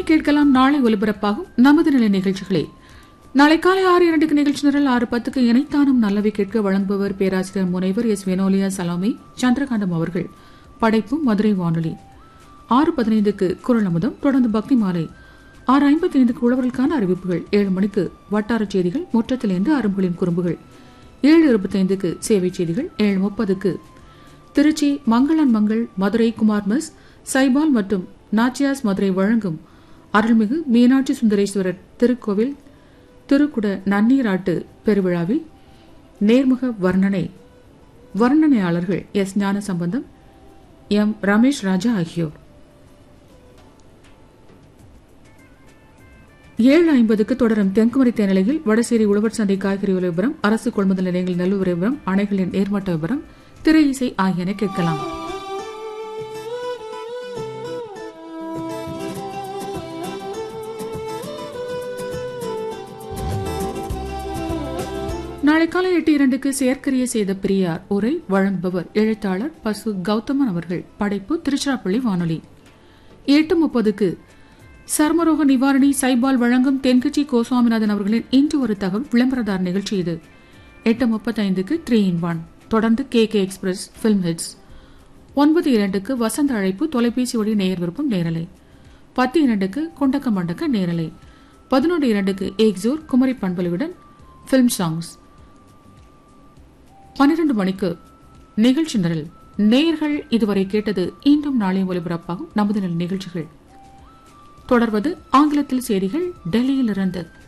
இனி கேட்கலாம் நாளை ஒலிபரப்பாகும் நமது நிலை நிகழ்ச்சிகளே நாளை காலை ஆறு இரண்டுக்கு நிகழ்ச்சி நிரல் ஆறு பத்துக்கு இணைத்தானும் நல்லவை கேட்க வழங்குபவர் பேராசிரியர் முனைவர் எஸ் வெனோலியா சலாமி சந்திரகாண்டம் அவர்கள் படைப்பு மதுரை வானொலி ஆறு பதினைந்துக்கு குரல் அமுதம் தொடர்ந்து பக்தி மாலை ஆறு ஐம்பத்தி ஐந்துக்கு உழவர்களுக்கான அறிவிப்புகள் ஏழு மணிக்கு வட்டாரச் செய்திகள் முற்றத்திலிருந்து அரும்புகளின் குறும்புகள் ஏழு இருபத்தைந்துக்கு சேவை செய்திகள் ஏழு முப்பதுக்கு திருச்சி மங்களன் மங்கள் மதுரை குமார் மெஸ் சைபால் மற்றும் நாச்சியாஸ் மதுரை வழங்கும் அருள்மிகு மீனாட்சி சுந்தரேஸ்வரர் திருக்கோவில் திருக்குட நன்னீராட்டு பெருவிழாவில் நேர்முக வர்ணனை வர்ணனையாளர்கள் எஸ் ஞானசம்பந்தம் எம் ரமேஷ் ராஜா ஆகியோர் ஏழு ஐம்பதுக்கு தொடரும் தென்குமரி தேனிலையில் வடசேரி உழவர் சந்தை காய்கறி விலை விவரம் அரசு கொள்முதல் நிலையங்கள் நல்லூர் விவரம் அணைகளின் ஏர்மட்ட விவரம் திரை இசை ஆகியன கேட்கலாம் நாளை காலை எட்டு இரண்டுக்கு செயற்கரிய செய்த பெரியார் உரை வழங்குபவர் எழுத்தாளர் பசு கௌதமன் அவர்கள் படைப்பு திருச்சிராப்பள்ளி வானொலி எட்டு முப்பதுக்கு சர்மரோக நிவாரணி சைபால் வழங்கும் தென்கட்சி கோசுவாமிநாதன் அவர்களின் இன்று ஒரு தகவல் விளம்பரதார் நிகழ்ச்சி இது எட்டு முப்பத்தைந்துக்கு த்ரீ இன் ஒன் தொடர்ந்து K K express film hits ஒன்பது இரண்டுக்கு வசந்த அழைப்பு தொலைபேசி வழி நேயர் விருப்பம் நேரலை பத்து இரண்டுக்கு கொண்டக்க மண்டக்க நேரலை பதினொன்று இரண்டுக்கு ஏக்ஸூர் குமரி பண்பலையுடன் பிலிம் சாங்ஸ் பன்னிரண்டு மணிக்கு நிகழ்ச்சி நிரல் நேயர்கள் இதுவரை கேட்டது இன்றும் நாளையும் ஒலிபரப்பாகும் நமது நிகழ்ச்சிகள் தொடர்வது ஆங்கிலத்தில் செய்திகள் டெல்லியிலிருந்து